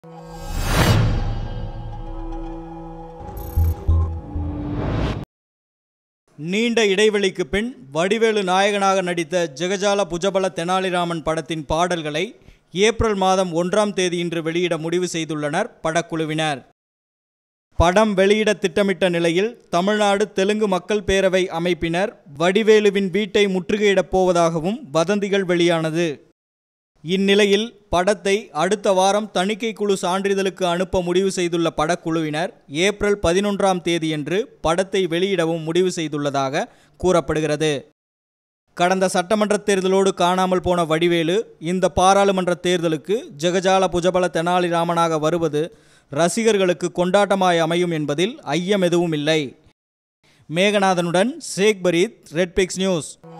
நீண்ட இடைவெளிக்கு பின் வடிவேலு நாயகனாக நடித்த ஜெகஜால புஜபல தெனாலிராமன் படத்தின் பாடல்களை ஏப்ரல் மாதம் ஒன்றாம் தேதி இன்று வெளியிட முடிவு செய்துள்ளனர் படக்குழுவினர் படம் வெளியிட திட்டமிட்ட நிலையில் தமிழ்நாடு தெலுங்கு மக்கள் பேரவை அமைப்பினர் வடிவேலுவின் வீட்டை முற்றுகையிடப் போவதாகவும் வதந்திகள் வெளியானது இந்நிலையில் படத்தை அடுத்த வாரம் தணிக்கை குழு சான்றிதழுக்கு அனுப்ப முடிவு செய்துள்ள படக்குழுவினர் ஏப்ரல் பதினொன்றாம் தேதியன்று படத்தை வெளியிடவும் முடிவு செய்துள்ளதாக கூறப்படுகிறது கடந்த சட்டமன்ற தேர்தலோடு காணாமல் போன வடிவேலு இந்த பாராளுமன்ற தேர்தலுக்கு ஜெகஜால புஜபல தெனாலிராமனாக வருவது ரசிகர்களுக்கு கொண்டாட்டமாய் அமையும் என்பதில் ஐயம் எதுவும் இல்லை மேகநாதனுடன் Sheikh Fareed Red Pix news